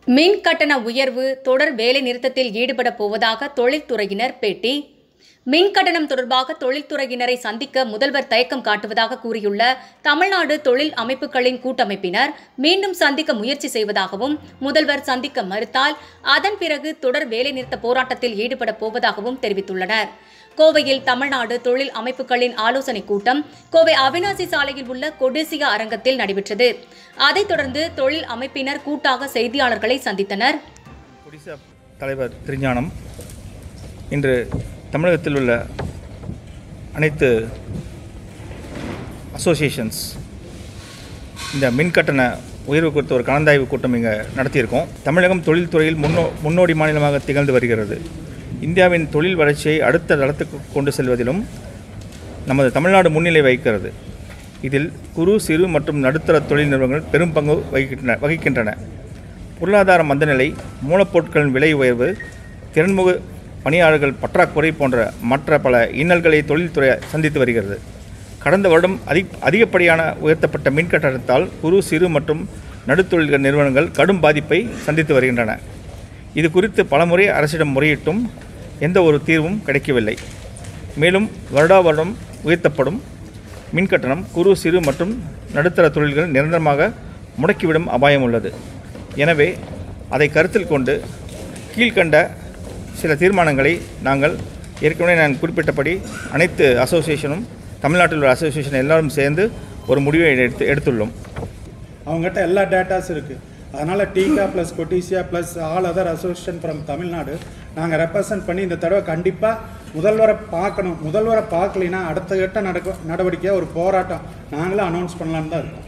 மின் கட்டண உயர்வு தொடர் வேலை நிறுத்தத்தில் ஈடுபட போவதாக தொழில்துறையினர் பேட்டி மின் கட்டணம் தொடர்பாக தொழில்துறையினரை சந்திக்க முதல்வர் தயக்கம் காட்டுவதாக கூறியுள்ள தமிழ்நாடு தொழில் அமைப்புகளின் கூட்டமைப்பினர் மீண்டும் சந்திக்க முயற்சி செய்வதாகவும் முதல்வர் சந்திக்க மறுத்தால் அதன் பிறகு தொடர் வேலைநிறுத்த போராட்டத்தில் ஈடுபட போவதாகவும் தெரிவித்துள்ளனர் கோவையில் தமிழ்நாடு தொழில் அமைப்புகளின் ஆலோசனைக் கூட்டம் கோவை அவினாசி சாலையில் உள்ள கொடிசியா அரங்கத்தில் நடைபெற்றது அதைத் தொடர்ந்து தொழில் அமைப்பினர் கூட்டாக செய்தியாளர்களை சந்தித்தனர் ஒடிசா தலைவர் திருஞானம் இன்று தமிழகத்தில் உள்ள அனைத்து அசோசியேஷன்ஸ் இந்த மின் கட்டண உயர்வு குறித்த ஒரு கலந்தாய்வு கூட்டம் இங்கே நடத்தியிருக்கோம் தமிழகம் தொழில்துறையில் முன்னோ முன்னோடி மாநிலமாக திகழ்ந்து வருகிறது இந்தியாவின் தொழில் வளர்ச்சியை அடுத்த தளத்துக்கு கொண்டு செல்வதிலும் நமது தமிழ்நாடு முன்னிலை வகிக்கிறது இதில் குறு சிறு மற்றும் நடுத்தர தொழில் நிறுவனங்கள் பெரும் பங்கு வகிக்கின்றன வகிக்கின்றன பொருளாதார மந்தநிலை மூலப்பொருட்களின் விலை உயர்வு திறன்முக பணியாளர்கள் பற்றாக்குறை போன்ற மற்ற பல இன்னல்களை தொழில்துறை சந்தித்து வருகிறது கடந்த வருடம் அதி அதிகப்படியான உயர்த்தப்பட்ட மின் கட்டணத்தால் குறு சிறு மற்றும் நடுத்தொழில்கள் நிறுவனங்கள் கடும் பாதிப்பை சந்தித்து வருகின்றன இது குறித்து பலமுறை அரசிடம் முறையிட்டும் எந்த ஒரு தீர்வும் கிடைக்கவில்லை மேலும் வருடா வருடம் உயர்த்தப்படும் மின் கட்டணம் குறு சிறு மற்றும் நடுத்தர தொழில்கள் நிரந்தரமாக முடக்கிவிடும் அபாயம் உள்ளது எனவே அதை கருத்தில் கொண்டு கீழ்கண்ட சில தீர்மானங்களை நாங்கள் ஏற்கனவே நான் குறிப்பிட்டபடி அனைத்து அசோசியேஷனும் தமிழ்நாட்டில் உள்ள அசோசியேஷன் எல்லாரும் சேர்ந்து ஒரு முடிவை எடுத்து எடுத்துள்ளோம் அவங்ககிட்ட எல்லா டேட்டாஸ் இருக்குது அதனால் டீகா plus Kodissia plus all other association from Tamil Nadu நாங்கள் ரெப்ரசன்ட் பண்ணி இந்த தடவை கண்டிப்பாக முதல்வரை பார்க்கணும் முதல்வரை பார்க்கலைன்னா அடுத்த கட்ட நடக்க நடவடிக்கையாக ஒரு போராட்டம் நாங்களும் அனௌன்ஸ் பண்ணலான்னு தான் இருக்கோம்